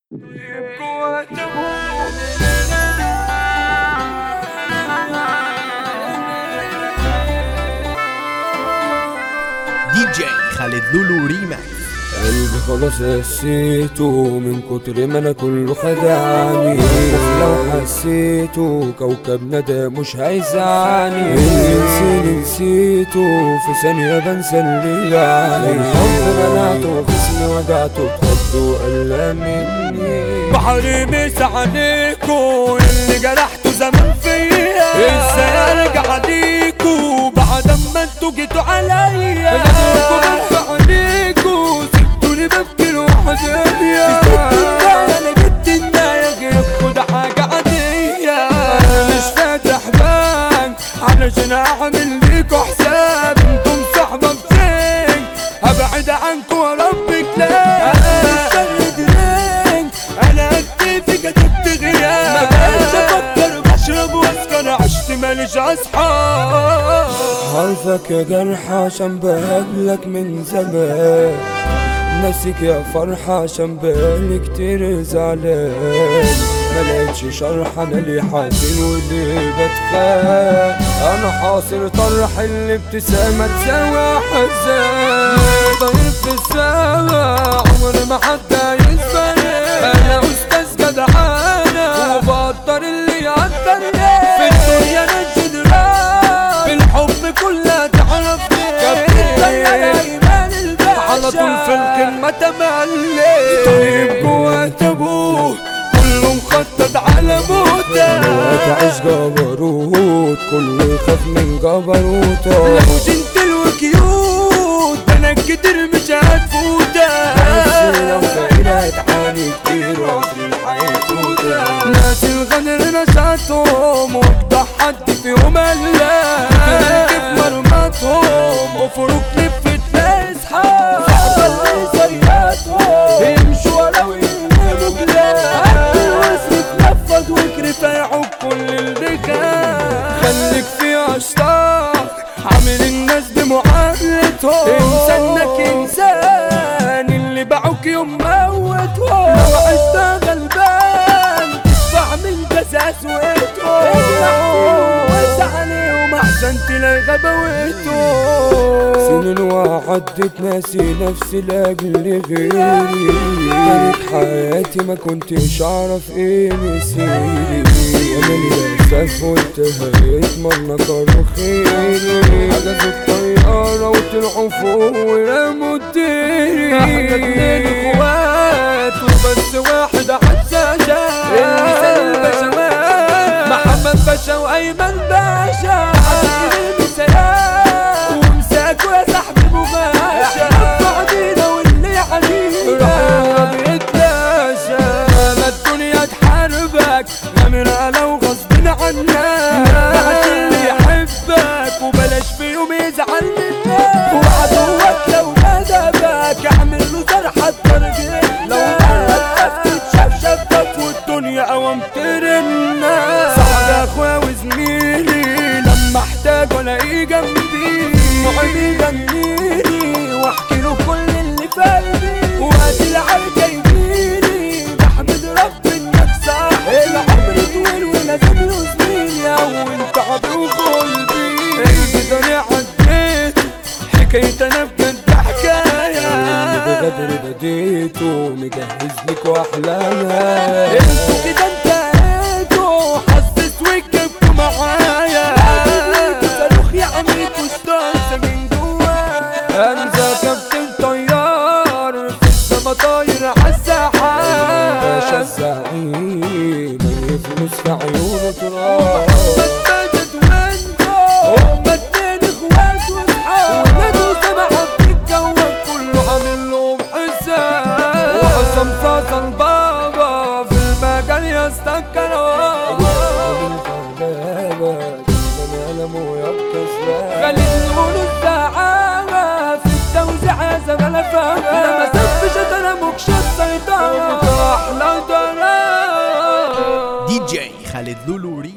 دي جي خالد لولو ريماكس قلبي خلاص قسيته من كتر ما انا كله خدعني لو حسيته كوكبنا ده مش هيزعلني اللي نسيني نسيته في ثانية بنسى اللي يعني الحب منعته جسمي وجعته اتخض وقلق مني بحري مش عليكو اللي جرحته زمان فيا ازاي ارجع ليكو بعد اما انتوا جيتوا عليا انا برجع عليكو سبتوني ببكي لوحديا انا جبت النايا غيركوا ده حاجة عادية انا مش فاتح بنك علشان اعمل ليكوا حساب انتم صحبة بزين هبعد عنكوا وربك لا انا مش درينك انا اكتفي كتبت غياب ما بقتش افكر بشرب واسكر عشت ماليش اصحاب عارفك يا جرح عشان بقابلك من زمان ناسيك يا فرحة عشان بقالي كتير زعلان ملقتش شرح انا ليه حزين وليه بتخان انا حاصر طرح الابتسامة تساوي حزان طير في السما عمر ما حد يسبني انا استاذ جدعانة وبقدر اللي يقدر في الدنيا انا جدران في الحب كلها تعرفني كابتن ايمان الباشا على طول في الكلمة تملي طيب جوا ابوه كله مخطط على موته تعيش جبروت كله يخاف من جبروته لو جنتل وكيوت ده انا كتير مش هتفوتك بس لو فقير هتعاني كتير وعمري هيفوتك ناس الغدر نشاطهم وضح حد فيهم الا كيف مرمطهم وفروق لفت ناس حال صحبة زياتهم يمشوا ولو يقلبوا بلاد الوزن اتنفض وكرف يعوق كل الرجال خليك في اشطار عامل الناس بمعاملتهم انسى انك انسان اللي باعوك يوم موتهم لو عشت غلبان تدفع من جزاء سويتهم وسع عليهم احسن تلاقي غبوتهم سنين وعدت ناسي نفسي لاجل غيري كانت حياتي ما كنتش اعرف ايه مسيري انا للاسف قلت هيتمنى كانوا خيري حجزوا الطيارة وطلعوا فوق ورموا الديري احنا اتنين اخوات وبس واحد حساسة المثال البشوات محمد باشا وايمن باشا حبيبي المثالات ومساكوا يا صاحبي بغاشا بعدينا واللي علينا بيتلاشى ما الدنيا تحاربك غامرة لو غصب عنك بعد اللي يحبك وبلاش في يوم يزعل منك وعدوك لو ندبك اعمل له جرح الدرجة لو مرة تفتت شاف شافك والدنيا قوام ترنا صاحب اخويا وزميلي لما احتاج الاقيه جنبي صاحبي يغنيلي واحكي له كل اللي في قلبي وقت العركة يجيلي بحمد رب انك صح العمر طويل ولازم له سنين يا وانت عبي وقلبي البداية عديت حكاية انا بجد حكاية بغدر بديته مجهز لك واحلامها انتوا كده انتهيتوا حسس وكبكوا معايا صاروخ يعملكوا ستانسة من جوايا انزل كابتن طيار في السما طاير باشا عالساحات الزعيم اللي فلوس في عيونه تراب بتبدد وانتو هما اتنين اخوات واصحاب ولادوا سمعة بتتجوز كله عامل لهم حساب وحسام صاصا البابا في المجال يستكروا خلي نقول السعادة في التوزيع يا زملاء فاهم لما سفش انا مكشف سيطرة احلى درام دي جي خالد لولو